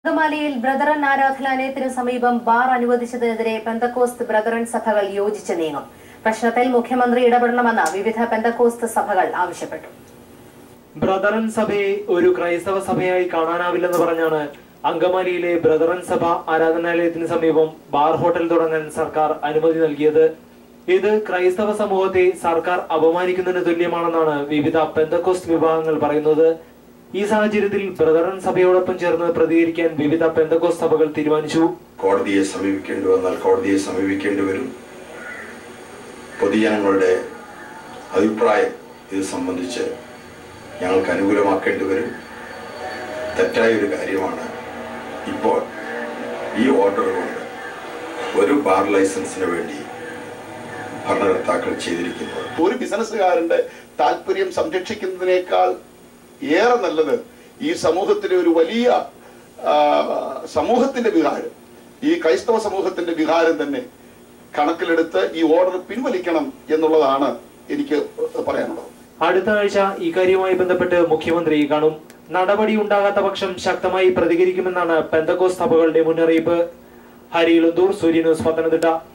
അങ്കമാലിയിൽ ബ്രദറൻ ആരാധനാലയത്തിനു സമീപം bar അനുവദിച്ചതിനെതിരെ Pentecost brethren സഭകൾ യോജിച്ച് നീങ്ങും പ്രശ്നത്തിൽ മുഖ്യമന്ത്രി ഇടപെടണമെന്ന് വിവിധ പെന്തക്കോസ്ത് സഭകൾ ആവശ്യപ്പെട്ടു ബ്രദറൻ സഭയെ ഒരു ക്രൈസ്തവ സഭയായി കാണാനാവില്ലെന്ന് പറഞ്ഞാണ് അങ്കമാലിയിലെ ബ്രദറൻ സഭ ആരാധനാലയത്തിന് സമീപം ബാർ ഹോട്ടൽ തുടങ്ങാൻ സർക്കാർ അനുമതി നൽകിയത് ഇത് ക്രൈസ്തവ സമൂഹത്തെ സർക്കാർ അപമാനിക്കുന്നതിന് തുല്യമാണെന്നാണ് വിവിധ പെന്തക്കോസ്റ്റ് വിഭാഗങ്ങൾ പറയുന്നത് ഈ സാഹചര്യത്തിൽ ബ്രദറൻ സഭയോടൊപ്പം ചേർന്ന് പ്രതികരിക്കാൻ വിവിധ പെന്തക്കോസ്റ്റ് സഭകൾ തീരുമാനിച്ചു കോടതിയെ സമീപിക്കേണ്ടി വന്നാൽ കോടതിയെ സമീപിക്കേണ്ടി വരും പൊതുജനങ്ങളുടെ അഭിപ്രായം ഇത് സംബന്ധിച്ച് ഞങ്ങൾക്ക് അനുകൂലമാക്കേണ്ടി വരും തെറ്റായ ഒരു കാര്യമാണ് ഇപ്പോൾ ഈ ഓർഡർ കൊണ്ട് ഒരു ബാർ ലൈസൻസിന് വേണ്ടി ഭരണകർത്താക്കൾ ചെയ്തിരിക്കുന്നത് ഒരു ബിസിനസ്സുകാരന്റെ താല്പര്യം സംരക്ഷിക്കുന്നതിനേക്കാൾ ഏറെ നല്ലത് ഈ സമൂഹത്തിലെ ഒരു വലിയ ആ, സമൂഹത്തിന്റെ വികാരം ഈ ക്രൈസ്തവ സമൂഹത്തിന്റെ വികാരം തന്നെ കണക്കിലെടുത്ത് ഈ ഓർഡർ പിൻവലിക്കണം എന്നുള്ളതാണ് എനിക്ക് പറയാനുള്ളത് അടുത്ത ആഴ്ച ഇക്കാര്യവുമായി ബന്ധപ്പെട്ട് മുഖ്യമന്ത്രി കാണും നടപടി ഉണ്ടാകാത്ത പക്ഷം ശക്തമായി പ്രതികരിക്കുമെന്നാണ് പെന്തക്കോസ് സഭകളുടെ മുന്നറിയിപ്പ് ഹരിയിലുന്തൂർ സൂര്യ ന്യൂസ് പത്തനംതിട്ട